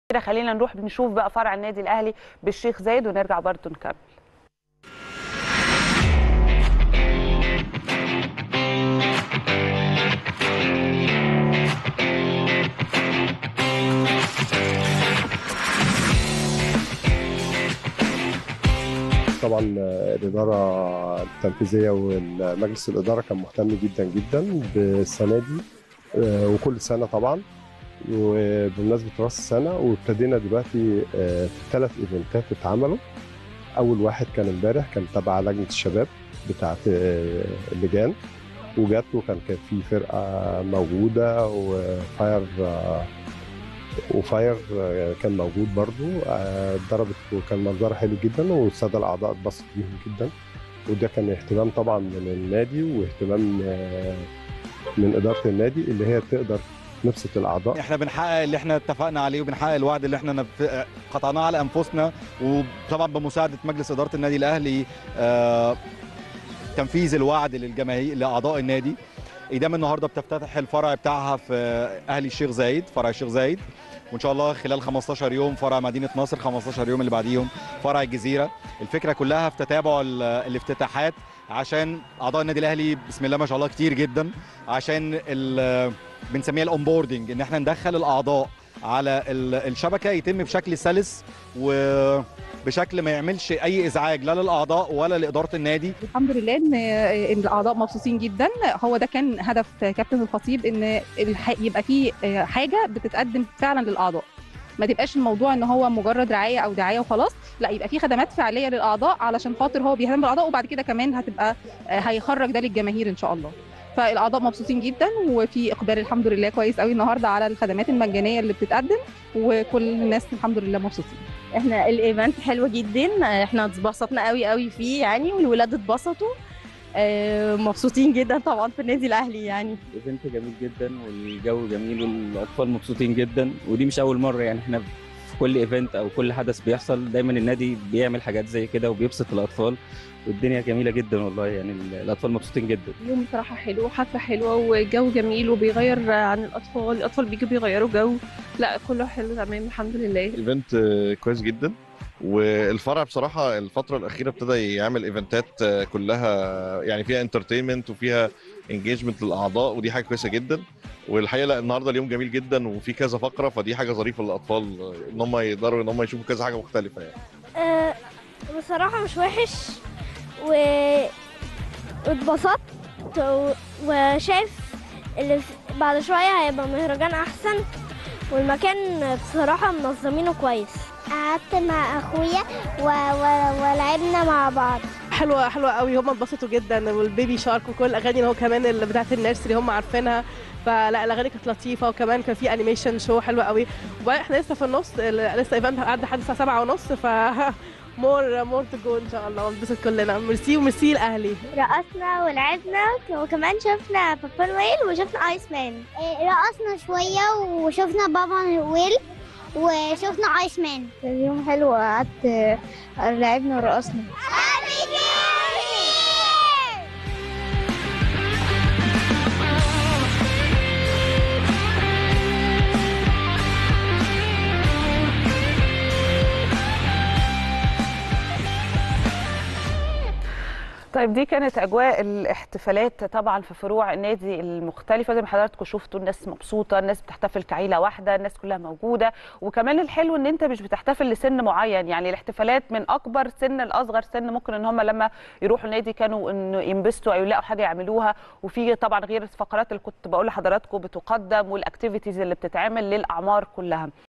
خلينا نروح نشوف بقى فرع النادي الاهلي بالشيخ زايد ونرجع برضه نكمل طبعا الاداره التنفيذيه والمجلس الاداره كان مهتم جدا جدا بالسنه دي آه، وكل سنه طبعا وبمناسبه راس السنه وابتدينا دلوقتي آه، في ثلاث ايفنتات اتعملوا اول واحد كان امبارح كان تبع لجنه الشباب بتاعت آه، اللجان وجت وكان كان في فرقه موجوده وفاير آه، وفاير آه، كان موجود برضو آه، ضربت وكان منظرها حلو جدا والساده الاعضاء اتبسطوا بيهم جدا وده كان اهتمام طبعا من النادي واهتمام آه، من اداره النادي اللي هي تقدر نبسط الاعضاء احنا بنحقق اللي احنا اتفقنا عليه وبنحقق الوعد اللي احنا نف- قطعناه على انفسنا وطبعا بمساعده مجلس اداره النادي الاهلي آه، تنفيذ الوعد للجماهير لاعضاء النادي ايدام النهارده بتفتتح الفرع بتاعها في اهلي الشيخ زايد فرع الشيخ زايد وان شاء الله خلال 15 يوم فرع مدينه نصر 15 يوم اللي بعديهم فرع الجزيره الفكره كلها في تتابع ال- الافتتاحات عشان اعضاء النادي الاهلي بسم الله ما شاء الله كتير جدا عشان ال- بنسميها الاونبوردنج ان احنا ندخل الاعضاء على ال- الشبكه يتم بشكل سلس وبشكل ما يعملش اي ازعاج لا للاعضاء ولا لاداره النادي الحمد لله ان إن الاعضاء مبسوطين جدا هو ده كان هدف كابتن الخطيب ان الح- يبقى في حاجه بتتقدم فعلا للاعضاء ما تبقاش الموضوع ان هو مجرد رعايه او دعايه وخلاص لا يبقى في خدمات فعليه للاعضاء علشان خاطر هو بيهتم بالاعضاء وبعد كده كمان هتبقى هيخرج ده للجماهير ان شاء الله فالاعضاء مبسوطين جدا وفي اقبال الحمد لله كويس قوي النهارده على الخدمات المجانيه اللي بتتقدم وكل الناس الحمد لله مبسوطين احنا الايفنت حلو جدا احنا اتبسطنا قوي قوي فيه يعني والولاد اتبسطوا آه، مبسوطين جدا طبعا في النادي الاهلي يعني ايفنت جميل جدا والجو جميل والاطفال مبسوطين جدا ودي مش اول مره يعني احنا في كل ايفنت او كل حدث بيحصل دايما النادي بيعمل حاجات زي كده وبيبسط الاطفال والدنيا جميله جدا والله يعني الاطفال مبسوطين جدا يوم بصراحة حلو وحفلة حلوة وجو جميل وبيغير عن الأطفال الأطفال بيجوا بيغيروا جو لا كله حلو تمام الحمد لله ايفنت آه، كويس جدا والفرع بصراحه الفتره الاخيره ابتدى يعمل ايفنتات آه، كلها يعني فيها انترتينمنت وفيها انجيجمنت للاعضاء ودي حاجه كويسه جدا والحقيقه لا النهارده اليوم جميل جدا وفي كذا فقره فدي حاجه ظريفه للاطفال آه، ان هم يقدروا ان هم يشوفوا كذا حاجه مختلفه يعني آه، بصراحة مش وحش و اتبسطت و- وشايف اللي في- بعد شوية هيبقى مهرجان أحسن والمكان بصراحة منظمينه كويس قعدت مع أخويا و... و... ولعبنا مع بعض حلوة حلوة قوي هم اتبسطوا جدا والبيبي شارك وكل الأغاني اللي هو كمان اللي بتاعت النيرسري هم عارفينها فلا الأغاني كانت لطيفة وكمان كان في أنيميشن شو حلوة قوي وبعدين احنا لسه في النص ال- لسه ايفنت قعد لحد الساعة سبعة ونص ف مور مور تو جو ان شاء الله ونبسط كلنا ميرسي وميرسي الاهلي رقصنا ولعبنا وكمان شفنا بابا نويل وشفنا ايس مان رقصنا شوية وشفنا بابا نويل وشفنا ايس مان اليوم حلو قعدت لعبنا ورقصنا طيب دي كانت اجواء الاحتفالات طبعا في فروع النادي المختلفه زي ما حضراتكم شفتوا الناس مبسوطه الناس بتحتفل كعيله واحده الناس كلها موجوده وكمان الحلو ان انت مش بتحتفل لسن معين يعني الاحتفالات من اكبر سن لاصغر سن ممكن ان هم لما يروحوا النادي كانوا انه ينبسطوا او يلاقوا حاجه يعملوها وفي طبعا غير الفقرات اللي كنت بقول لحضراتكم بتقدم والاكتيفيتيز اللي بتتعمل للاعمار كلها